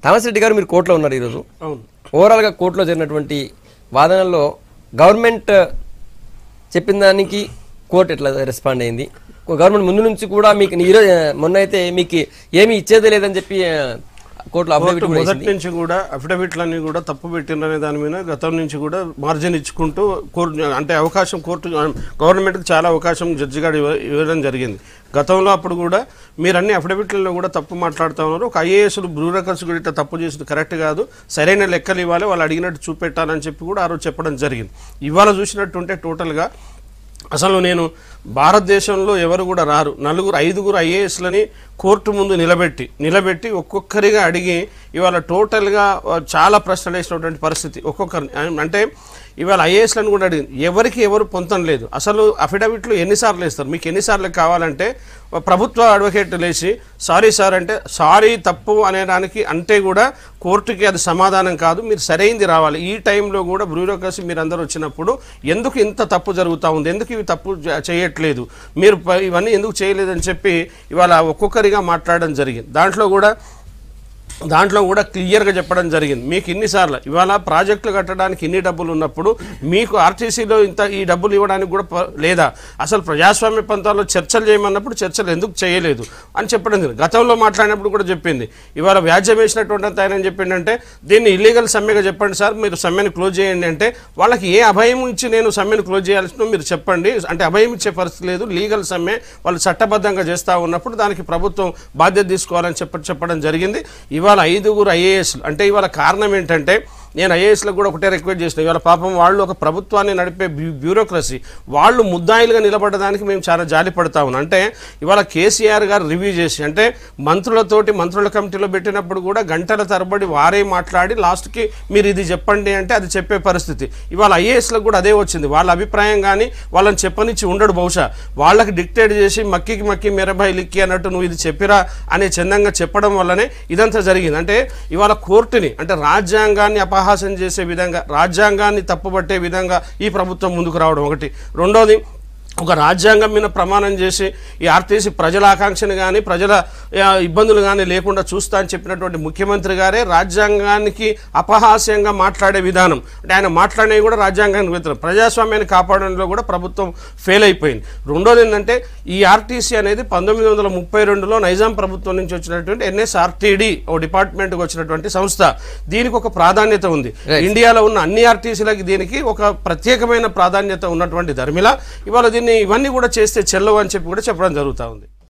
Thomas Reddy గారు మీరు కోర్టులో ఉన్నారు ఈరోజు అవును ఓవరాల్గా కోర్టులో జరిగినటువంటి వాదనల్లో గవర్నమెంట్ చెప్పిన దానికి కోర్టు ఎట్లా రెస్పాండ్ అయింది గవర్నమెంట్ ముందు నుంచి కూడా మీకు ఈరోజు మొన్న అయితే మీకు ఏమీ ఇచ్చేదే లేదని చెప్పి ఆ, కోర్టులో అఫిడవిట్ కోర్టు కూడా మొదటి వేసింది. నుంచి కూడా అఫిడవిట్లన్నీ కూడా తప్పు పెట్టిందనే దాని మీద గతం నుంచి కూడా మార్జిన్ ఇచ్చుకుంటూ కోర్టు అంటే అవకాశం కోర్టు గవర్నమెంట్కి చాలా అవకాశం జడ్జి గారు ఇవ్వ- ఇవ్వడం జరిగింది గతంలో అప్పుడు కూడా మీరు అన్ని అఫిడవిట్లలో కూడా తప్పు మాట్లాడుతూ ఉన్నారు ఒక ఐఏఎస్లు బ్యూరోక్రట్స్ కూడా ఇట్లా తప్పు చేసింది కరెక్ట్ కాదు సరైన లెక్కలు ఇవ్వాలి వాళ్ళు అడిగినట్టు చూపెట్టాలని చెప్పి కూడా ఆ రోజు చెప్పడం జరిగింది ఇవాళ చూసినట్టుంటే టోటల్గా అసలు నేను భారతదేశంలో ఎవరు కూడా రారు నలుగురు ఐదుగురు ఐఏఎస్లని కోర్టు ముందు నిలబెట్టి నిలబెట్టి ఒక్కొక్కరిగా అడిగి ఇవాళ టోటల్గా ఆ, చాలా ప్రశ్నలు వేసినటువంటి పరిస్థితి ఒక్కొక్కరిని అం- అంటే ఇవాళ ఐఏఎస్లను కూడా అడిగింది ఎవరికి ఎవరు పొంతం లేదు అసలు అఫిడవిట్లు ఎన్నిసార్లు వేస్తారు మీకు ఎన్నిసార్లు కావాలంటే ఆ ప్రభుత్వ అడ్వకేట్ లేచి సారీ సార్ అంటే సారీ తప్పు అనేదానికి అంటే కూడా కోర్టుకి అది సమాధానం కాదు మీరు సరైంది రావాలి ఈ టైంలో కూడా బ్యూరోక్రసీ మీరు అందరూ వచ్చినప్పుడు ఎందుకు ఇంత తప్పు జరుగుతూ ఉంది ఎందుకు ఇవి తప్పు జ- చేయట్లేదు మీరు ప- ఇవన్నీ ఎందుకు చేయలేదని చెప్పి ఇవాళ ఒక్కొక్కరిగా మాట్లాడడం జరిగింది దాంట్లో కూడా దాంట్లో కూడా క్లియర్గా చెప్పడం జరిగింది మీకు ఇన్నిసార్లు ఇవాళ ప్రాజెక్టులు కట్టడానికి ఇన్ని డబ్బులు ఉన్నప్పుడు మీకు ఆర్టీసీలో ఇంత ఈ డబ్బులు ఇవ్వడానికి కూడా ప- లేదా అసలు ప్రజాస్వామ్య పంతాల్లో చర్చలు చేయమన్నప్పుడు చర్చలు ఎందుకు చేయలేదు అని చెప్పడం జరిగింది గతంలో మాట్లాడినప్పుడు కూడా చెప్పింది ఇవాళ వ్యాజ్యం వేసినటువంటి అంత ఆయన ఏం చెప్పిండంటే దీన్ని ఇల్లీగల్ సమ్మెగా చెప్పండి సార్ మీరు సమ్మెను క్లోజ్ చేయండి అంటే వాళ్ళకి ఏ అభయం ఇచ్చి నేను సమ్మెను క్లోజ్ చేయాల్సిన మీరు చెప్పండి అంటే అభయం ఇచ్చే పరిస్థితి లేదు లీగల్ సమ్మె వాళ్ళు చట్టబద్ధంగా చేస్తూ ఉన్నప్పుడు దానికి ప్రభుత్వం బాధ్యత తీసుకోవాలని చెప్ప చెప్పడం జరిగింది ఇవాళ ఐదుగురు ఐఏఎస్లు అంటే ఇవాళ కారణం ఏంటంటే నేను ఐఏఎస్లకు కూడా ఒకటే రిక్వెస్ట్ చేసిన ఇవాళ పాపం వాళ్ళు ఒక ప్రభుత్వాన్ని నడిపే బ్యూ బ్యూరోక్రసీ వాళ్ళు ముద్దాయిలుగా నిలబడడానికి మేము చాలా జాలి పడతా ఉన్నాం అంటే ఇవాళ కేసీఆర్ గారు రివ్యూ చేసి అంటే మంత్రులతోటి మంత్రుల కమిటీలో పెట్టినప్పుడు కూడా గంటల తరబడి వారే మాట్లాడి లాస్ట్కి మీరు ఇది చెప్పండి అంటే అది చెప్పే పరిస్థితి ఇవాళ ఐఏఎస్లకు కూడా అదే వచ్చింది వాళ్ళ అభిప్రాయం కానీ వాళ్ళని చెప్పనిచ్చి ఉండడు బహుశా వాళ్ళకి డిక్టేట్ చేసి మక్కికి మక్కి మెరబాయి లిక్కి అన్నట్టు నువ్వు ఇది చెప్పిరా అనే చందంగా చెప్పడం వల్లనే ఇదంతా జరిగింది అంటే ఇవాళ కోర్టుని అంటే రాజ్యాంగాన్ని అపహాసం చేసే విధంగా రాజ్యాంగాన్ని తప్పుపట్టే విధంగా ఈ ప్రభుత్వం ముందుకు రావడం ఒకటి రెండోది ఒక రాజ్యాంగం మీద ప్రమాణం చేసి ఈ ఆర్టీసీ ప్రజల ఆకాంక్షను కానీ ప్రజల ఆ, ఇబ్బందులు కానీ లేకుండా చూస్తా అని చెప్పినటువంటి ముఖ్యమంత్రి గారే రాజ్యాంగానికి అపహాస్యంగా మాట్లాడే విధానం అంటే ఆయన మాట్లాడినవి కూడా రాజ్యాంగానికి వ్యతిరేకం ప్రజాస్వామ్యాన్ని కాపాడడంలో కూడా ప్రభుత్వం ఫెయిల్ అయిపోయింది రెండోది ఏంటంటే ఈ ఆర్టీసీ అనేది పంతొమ్మిది వందల ముప్పై రెండులో నైజాం ప్రభుత్వం నుంచి వచ్చినటువంటి ఎన్ఎస్ఆర్టీడీ ఓ డిపార్ట్మెంట్కి వచ్చినటువంటి సంస్థ దీనికి ఒక ప్రాధాన్యత ఉంది ఇండియాలో ఉన్న అన్ని ఆర్టీసీలకి దీనికి ఒక ప్రత్యేకమైన ప్రాధాన్యత ఉన్నటువంటి ధర్మిల ఇవాళ దీన్ని ఇవన్నీ కూడా చేస్తే చెల్లవు అని చెప్పి కూడా చెప్పడం జరుగుతూ ఉంది